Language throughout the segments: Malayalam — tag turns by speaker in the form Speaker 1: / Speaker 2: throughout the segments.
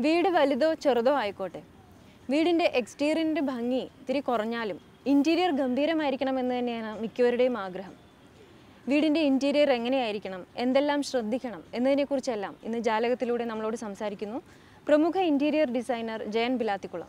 Speaker 1: വീട് വലുതോ ചെറുതോ ആയിക്കോട്ടെ വീടിൻ്റെ എക്സ്റ്റീരിയറിൻ്റെ ഭംഗി ഇത്തിരി കുറഞ്ഞാലും ഇൻറ്റീരിയർ ഗംഭീരമായിരിക്കണം എന്ന് തന്നെയാണ് മിക്കവരുടെയും ആഗ്രഹം വീടിൻ്റെ ഇൻറ്റീരിയർ എങ്ങനെയായിരിക്കണം എന്തെല്ലാം ശ്രദ്ധിക്കണം എന്നതിനെക്കുറിച്ചെല്ലാം ഇന്ന് ജാലകത്തിലൂടെ നമ്മളോട് സംസാരിക്കുന്നു പ്രമുഖ ഇൻറ്റീരിയർ ഡിസൈനർ ജയൻ ബിലാത്തിക്കുളം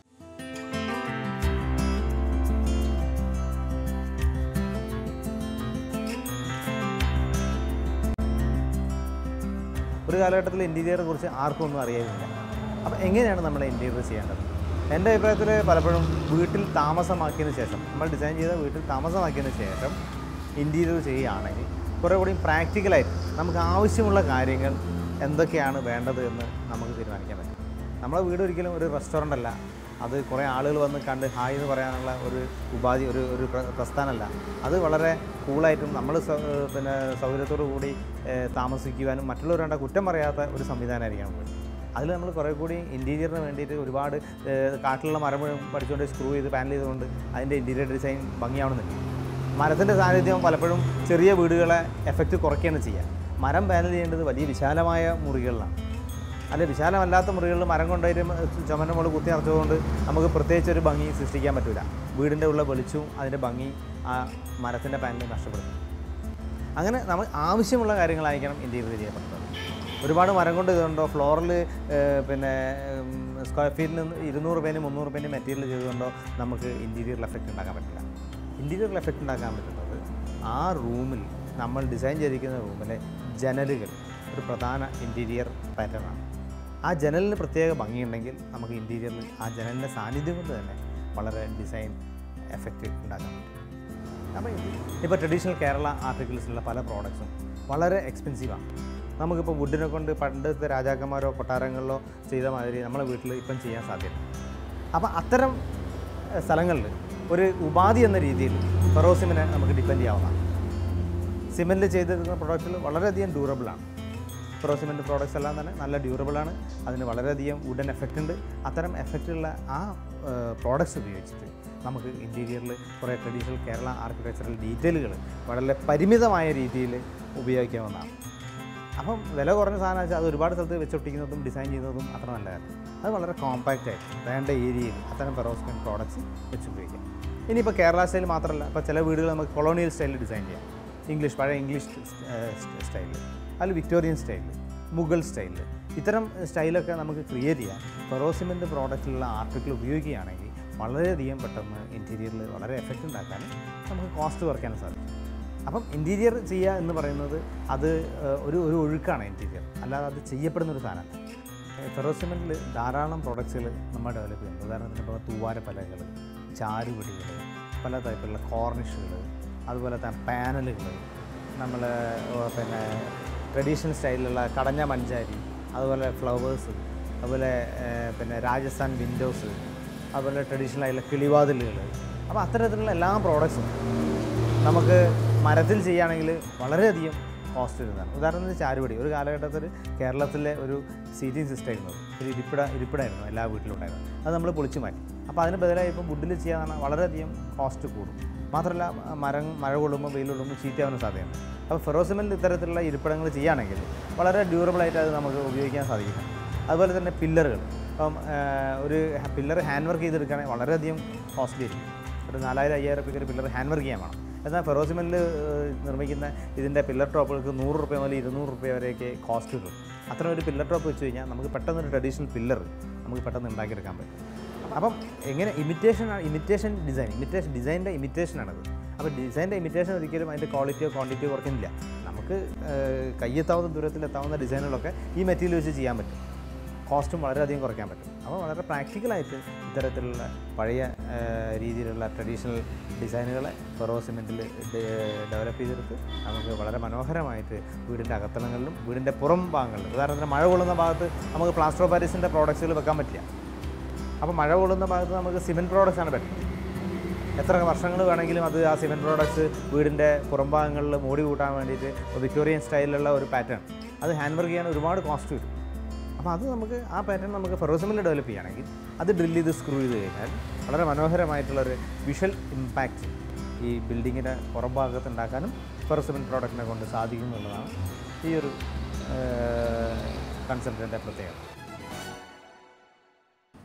Speaker 2: ഒരു കാലഘട്ടത്തിൽ ഇൻറ്റീരിയറെ കുറിച്ച് ആർക്കും ഒന്നും അറിയാനില്ല അപ്പോൾ എങ്ങനെയാണ് നമ്മൾ ഇൻറ്റീരിയർ ചെയ്യേണ്ടത് എൻ്റെ അഭിപ്രായത്തിൽ പലപ്പോഴും വീട്ടിൽ താമസമാക്കിയതിന് ശേഷം നമ്മൾ ഡിസൈൻ ചെയ്ത വീട്ടിൽ താമസമാക്കിയതിന് ശേഷം ഇൻറ്റീരിയർ ചെയ്യുകയാണെങ്കിൽ കുറേ കൂടി പ്രാക്ടിക്കലായിട്ട് നമുക്ക് ആവശ്യമുള്ള കാര്യങ്ങൾ എന്തൊക്കെയാണ് വേണ്ടത് എന്ന് നമുക്ക് തീരുമാനിക്കാൻ പറ്റും നമ്മളെ വീട് ഒരിക്കലും ഒരു റെസ്റ്റോറൻ്റ് അല്ല അത് കുറേ ആളുകൾ വന്ന് കണ്ട് ഹായ് എന്ന് പറയാനുള്ള ഒരു ഉപാധി ഒരു ഒരു പ്ര- പ്രസ്ഥാനമല്ല അത് വളരെ കൂളായിട്ടും നമ്മൾ സ- ഏഹ് പിന്നെ സൗകര്യത്തോടു കൂടി ഏഹ് താമസിക്കുവാനും മറ്റുള്ളവരുടെ കുറ്റം പറയാത്ത ഒരു സംവിധാനമായിരിക്കണം വീട് അതിൽ നമ്മൾ കുറേ കൂടി ഇൻറ്റീരിയറിന് വേണ്ടിയിട്ട് ഒരുപാട് ഏഹ് കാട്ടിലുള്ള മരം മുഴുവൻ പഠിച്ചുകൊണ്ട് സ്ക്രൂ ചെയ്ത് പാനൽ ചെയ്തുകൊണ്ട് അതിൻ്റെ ഇൻറ്റീരിയർ ഡിസൈൻ ഭംഗിയാവുന്നുണ്ട് മരത്തിൻ്റെ സാന്നിധ്യം പലപ്പോഴും ചെറിയ വീടുകളെ എഫക്റ്റ് കുറയ്ക്കുകയാണ് ചെയ്യുക മരം പാനൽ ചെയ്യേണ്ടത് വലിയ വിശാലമായ മുറികളിലാണ് അല്ല വിശാലമല്ലാത്ത മുറികളിൽ മരം കൊണ്ടുപോയിട്ട് ചുമന്ന മുകളിൽ കുത്തി നിറച്ചതുകൊണ്ട് നമുക്ക് പ്രത്യേകിച്ച് ഒരു ഭംഗി സൃഷ്ടിക്കാൻ പറ്റില്ല വീടിൻ്റെ ഉള്ള വെളിച്ചവും അതിൻ്റെ ഭംഗി ആ മരത്തിൻ്റെ പാനലിൽ നഷ്ടപ്പെടുത്തും അങ്ങനെ നമ്മൾ ആവശ്യമുള്ള കാര്യങ്ങളായിരിക്കണം ഇൻറ്റീരിയർ ചെയ്യപ്പെടുന്നത് ഒരുപാട് മരം കൊണ്ട് ഇതുകൊണ്ടോ ഫ്ലോറിൽ പിന്നെ സ്ക്വയർ ഫീറ്റിന് ഇരുന്നൂറ് രൂപേന് മുന്നൂറ് രൂപേന് മെറ്റീരിയൽ ചെയ്തുകൊണ്ടോ നമുക്ക് ഇൻറ്റീരിയറിൽ എഫക്റ്റ് ഉണ്ടാക്കാൻ പറ്റില്ല ഇൻറ്റീരിയറിൽ എഫക്റ്റ് ഉണ്ടാക്കാൻ പറ്റുന്നത് ആ റൂമിൽ നമ്മൾ ഡിസൈൻ ചെയ്തിരിക്കുന്ന റൂമിലെ ജനലുകൾ ഒരു പ്രധാന ഇൻറ്റീരിയർ പാറ്റേൺ ആണ് ആ ജനലിന് പ്രത്യേക ഭംഗിയുണ്ടെങ്കിൽ നമുക്ക് ഇൻറ്റീരിയറിൽ ആ ജനലിൻ്റെ സാന്നിധ്യം കൊണ്ട് തന്നെ വളരെ ഡിസൈൻ എഫക്റ്റ് ഉണ്ടാക്കാൻ പറ്റും അപ്പോൾ ഇപ്പോൾ ട്രഡീഷണൽ കേരള ആർട്ടിക്കിൾസിലുള്ള പല പ്രോഡക്ട്സും വളരെ എക്സ്പെൻസീവാണ് നമുക്കിപ്പോൾ വുഡിനെ കൊണ്ട് പണ്ടത്തെ രാജാക്കന്മാരോ കൊട്ടാരങ്ങളിലോ ചെയ്ത മാതിരി നമ്മളെ വീട്ടിൽ ഇപ്പം ചെയ്യാൻ സാധ്യത അപ്പോൾ അത്തരം എഹ്, സ്ഥലങ്ങളിൽ ഒരു ഉപാധി എന്ന രീതിയിൽ ഫെറോസിമിനെ നമുക്ക് ഡിപ്പെൻഡ് ചെയ്യാവുന്നതാണ് സിമെൻറ്റിൽ ചെയ്തിരുന്ന പ്രോഡക്റ്റുകൾ വളരെയധികം ഡ്യൂറബിളാണ് പ്രോ സിമെൻറ്റ് പ്രോഡക്റ്റ്സ് എല്ലാം തന്നെ നല്ല ഡ്യൂറബിളാണ് അതിന് വളരെയധികം വുഡൻ എഫക്റ്റ് ഉണ്ട് അത്തരം എഫക്റ്റുള്ള ആ പ്രോഡക്റ്റ്സ് ഉപയോഗിച്ചിട്ട് നമുക്ക് ഇൻറ്റീരിയറിൽ കുറേ ട്രഡീഷണൽ കേരള ആർക്കിടെക്ചറൽ ഡീറ്റെയിലുകൾ വളരെ പരിമിതമായ രീതിയിൽ ഉപയോഗിക്കാവുന്നതാണ് അപ്പം വില കുറഞ്ഞ സാധനം വെച്ചാൽ അത് ഒരുപാട് സ്ഥലത്ത് വെച്ചൊട്ടിക്കുന്നതും ഡിസൈൻ ചെയ്യുന്നതും അത്ര നല്ലതാണ് അത് വളരെ കോമ്പാക്റ്റ് ആയിട്ട് വേണ്ട ഏരിയയിൽ അത്തരം പെറോസ്മെൻ പ്രോഡക്റ്റ്സ് വെച്ച് ഉപയോഗിക്കാം ഇനിയിപ്പോൾ കേരള സ്റ്റൈൽ മാത്രമല്ല ഇപ്പോൾ ചില വീടുകൾ നമുക്ക് കൊളോണിയൽ സ്റ്റൈലിൽ ഡിസൈൻ ചെയ്യാം ഇംഗ്ലീഷ് പഴയ ഇംഗ്ലീഷ് സ്റ്റൈലിൽ അതിൽ വിക്ടോറിയൻ സ്റ്റൈലിൽ മുഗൾ സ്റ്റൈലിൽ ഇത്തരം സ്റ്റൈലൊക്കെ നമുക്ക് ക്രിയേറ്റ് ചെയ്യാം ഫെറോസിമെൻ്റ് പ്രോഡക്റ്റിലുള്ള ആർട്ടിക്കിൾ ഉപയോഗിക്കുകയാണെങ്കിൽ വളരെയധികം പെട്ടെന്ന് ഇൻറ്റീരിയറിൽ വളരെ എഫക്റ്റ് ഉണ്ടാക്കാനും നമുക്ക് കോസ്റ്റ് കുറയ്ക്കാനും സാധിക്കും അപ്പം ഇൻറ്റീരിയർ ചെയ്യുക എന്ന് പറയുന്നത് അത് ഏഹ്, ഒരു ഒരു ഒഴുക്കാണ് ഇൻറ്റീരിയർ അല്ലാതെ അത് ചെയ്യപ്പെടുന്ന ഒരു സാധനമല്ല ഫെറോസിമെൻറ്റിൽ ധാരാളം പ്രോഡക്ട്സുകൾ നമ്മൾ ഡെവലപ്പ് ചെയ്യുന്നുണ്ട് ഉദാഹരണത്തിന് ഇപ്പോൾ തൂവാരപ്പലകൾ ചാരുപിടികൾ പല ടൈപ്പിലുള്ള കോർണിഷുകൾ അതുപോലെ തന്നെ പാനലുകൾ നമ്മൾ പിന്നെ ട്രഡീഷണൽ സ്റ്റൈലിലുള്ള കടഞ്ഞ മഞ്ചാരി അതുപോലെ ഫ്ലവേഴ്സ് അതുപോലെ ഏഹ്, പിന്നെ രാജസ്ഥാൻ വിൻഡോസ് അതുപോലെ ട്രഡീഷണൽ ആയിട്ടുള്ള കിളിവാതിലുകൾ അപ്പോൾ അത്തരത്തിലുള്ള എല്ലാ പ്രോഡക്ട്സും നമുക്ക് മരത്തിൽ ചെയ്യുകയാണെങ്കിൽ വളരെയധികം കോസ്റ്റ് വരുന്നതാണ് ഉദാഹരണത്തിന് ചാരുപടി ഒരു കാലഘട്ടത്തിൽ കേരളത്തിലെ ഒരു സീറ്റിംഗ് സിസ്റ്റം ആയിരുന്നു ഒരു ഇരിപ്പിട ഇരിപ്പിടായിരുന്നു എല്ലാ വീട്ടിലും ഉണ്ടായിരുന്നത് അത് നമ്മൾ പൊളിച്ചു മാറ്റി അപ്പോൾ അതിന് ബദലായി ഇപ്പോൾ വുഡിൽ ചെയ്യാൻ വളരെയധികം കോസ്റ്റ് കൂടും മാത്രമല്ല മരം മഴ കൊള്ളുമ്പോൾ വെയിൽ കൊള്ളുമ്പോൾ ചീത്തയാവാനും സാധ്യതയുണ്ട് അപ്പോൾ ഫെറോസിമെൻ്റ് ഇത്തരത്തിലുള്ള ഇരിപ്പിടങ്ങൾ ചെയ്യുകയാണെങ്കിൽ വളരെ ഡ്യൂറബിളായിട്ട് അത് നമുക്ക് ഉപയോഗിക്കാൻ സാധിക്കും അതുപോലെ തന്നെ പില്ലറുകൾ ഇപ്പം ആ, ഒരു പില്ലർ ഹാൻഡ് വർക്ക് ചെയ്തെടുക്കുകയാണെങ്കിൽ വളരെയധികം കോസ്റ്റ്ലി ആയിരിക്കും ഒരു നാലായിരം അയ്യായിരം രൂപയ്ക്ക് ഒരു പില്ലർ ഹാൻഡ് വർക്ക് ചെയ്യാൻ വേണം എന്നാൽ ഫെറോസിമെൻറ്റിൽ നിർമ്മിക്കുന്ന ഇതിൻ്റെ പില്ലർ ടോപ്പുകൾക്ക് നൂറ് റുപ്യ മുതൽ ഇരുന്നൂറ് റുപ്യ വരെയൊക്കെ കോസ്റ്റ് വരും അത്തരം ഒരു പില്ലർ ടോപ്പ് വെച്ച് കഴിഞ്ഞാൽ നമുക്ക് പെട്ടെന്ന് ഒരു ട്രഡീഷണൽ പില്ലർ നമുക്ക് പെട്ടെന്ന് ഉണ്ടാക്കിയെടുക്കാൻ പറ്റും അപ്പം എങ്ങനെ ഇമിറ്റേഷൻ ഇമിറ്റേഷൻ ഡിസൈൻ ഇമിറ്റേഷൻ ഡിസൈൻ്റെ ഇമിറ്റേഷനാണത് അപ്പോൾ ഡിസൈൻ്റെ ഇമിറ്റേഷൻ ഒരിക്കലും അതിൻ്റെ ക്വാളിറ്റിയോ ക്വാണ്ടിറ്റിയോ കുറയ്ക്കുന്നില്ല നമുക്ക് ഏഹ്, കയ്യെത്താവുന്ന ദൂരത്തിൽ എത്താവുന്ന ഡിസൈനുകളൊക്കെ ഈ മെറ്റീരിയൽ വെച്ച് ചെയ്യാൻ പറ്റും കോസ്റ്റും വളരെയധികം കുറയ്ക്കാൻ പറ്റും അപ്പോൾ വളരെ പ്രാക്ടിക്കലായിട്ട് ഇത്തരത്തിലുള്ള പഴയ ആ, രീതിയിലുള്ള ട്രഡീഷണൽ ഡിസൈനുകളെ ഫെറോ സിമെൻറ്റിൽ ഡെവലപ്പ് ചെയ്തെടുത്ത് നമുക്ക് വളരെ മനോഹരമായിട്ട് വീടിൻ്റെ അകത്തളങ്ങളിലും വീടിൻ്റെ പുറം ഭാഗങ്ങളിലും ഉദാഹരണത്തിന് മഴ കൊള്ളുന്ന ഭാഗത്ത് നമുക്ക് പ്ലാസ്റ്റർ ഓഫ് പാരീസിൻ്റെ പ്രോഡക്ട്സുകൾ വെക്കാൻ പറ്റില്ല അപ്പോൾ മഴ കൊള്ളുന്ന ഭാഗത്ത് നമുക്ക് സിമെൻറ്റ് പ്രോഡക്റ്റ്സ് ആണ് പറ്റുന്നത് എത്ര വർഷങ്ങൾ വേണമെങ്കിലും അത് ആ സിമെൻറ്റ് പ്രോഡക്ട്സ് വീടിൻ്റെ പുറംഭാഗങ്ങളിൽ മൂടി കൂട്ടാൻ വേണ്ടിയിട്ട് വിക്ടോറിയൻ സ്റ്റൈലിലുള്ള ഒരു പാറ്റേൺ അത് ഹാൻഡ് വർക്ക് ചെയ്യാൻ ഒരുപാട് കോസ്റ്റ് വരും അപ്പോൾ അത് നമുക്ക് ആ പാറ്റേൺ നമുക്ക് ഫെറോസിമിൽ ഡെവലപ്പ് ചെയ്യുകയാണെങ്കിൽ അത് ഡ്രിൽ ചെയ്ത് സ്ക്രൂ ചെയ്ത് കഴിഞ്ഞാൽ വളരെ മനോഹരമായിട്ടുള്ളൊരു വിഷ്വൽ ഇമ്പാക്റ്റ് ഈ ബിൽഡിങ്ങിൻ്റെ പുറംഭാഗത്ത് ഉണ്ടാക്കാനും ഫെറോസിമിൽ പ്രോഡക്റ്റിനെ കൊണ്ട് സാധിക്കും എന്നുള്ളതാണ് ഈ ഒരു കൺസെപ്റ്റിൻ്റെ പ്രത്യേകത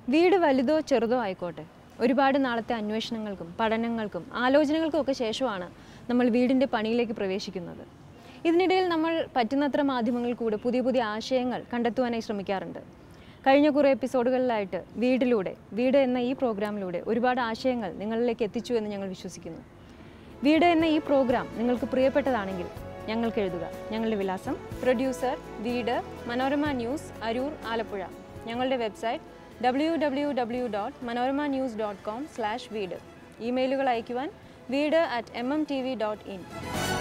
Speaker 1: വീട് വലുതോ ചെറുതോ ആയിക്കോട്ടെ ഒരുപാട് നാളത്തെ അന്വേഷണങ്ങൾക്കും പഠനങ്ങൾക്കും ആലോചനകൾക്കും ഒക്കെ ശേഷമാണ് നമ്മൾ വീടിൻ്റെ പണിയിലേക്ക് പ്രവേശിക്കുന്നത് ഇതിനിടയിൽ നമ്മൾ പറ്റുന്നത്ര മാധ്യമങ്ങളിൽ കൂടെ പുതിയ പുതിയ ആശയങ്ങൾ കണ്ടെത്തുവാനായി ശ്രമിക്കാറുണ്ട് കഴിഞ്ഞ കുറേ എപ്പിസോഡുകളിലായിട്ട് വീടിലൂടെ വീട് എന്ന ഈ പ്രോഗ്രാമിലൂടെ ഒരുപാട് ആശയങ്ങൾ നിങ്ങളിലേക്ക് എത്തിച്ചു എന്ന് ഞങ്ങൾ വിശ്വസിക്കുന്നു വീട് എന്ന ഈ പ്രോഗ്രാം നിങ്ങൾക്ക് പ്രിയപ്പെട്ടതാണെങ്കിൽ ഞങ്ങൾക്ക് എഴുതുക ഞങ്ങളുടെ വിലാസം പ്രൊഡ്യൂസർ വീട് മനോരമ ന്യൂസ് അരൂർ ആലപ്പുഴ ഞങ്ങളുടെ website W W W dot Manorama news dot com slash വീട് ഇമെയിലുകൾ അയക്കുവാൻ വീട് at M M T V dot in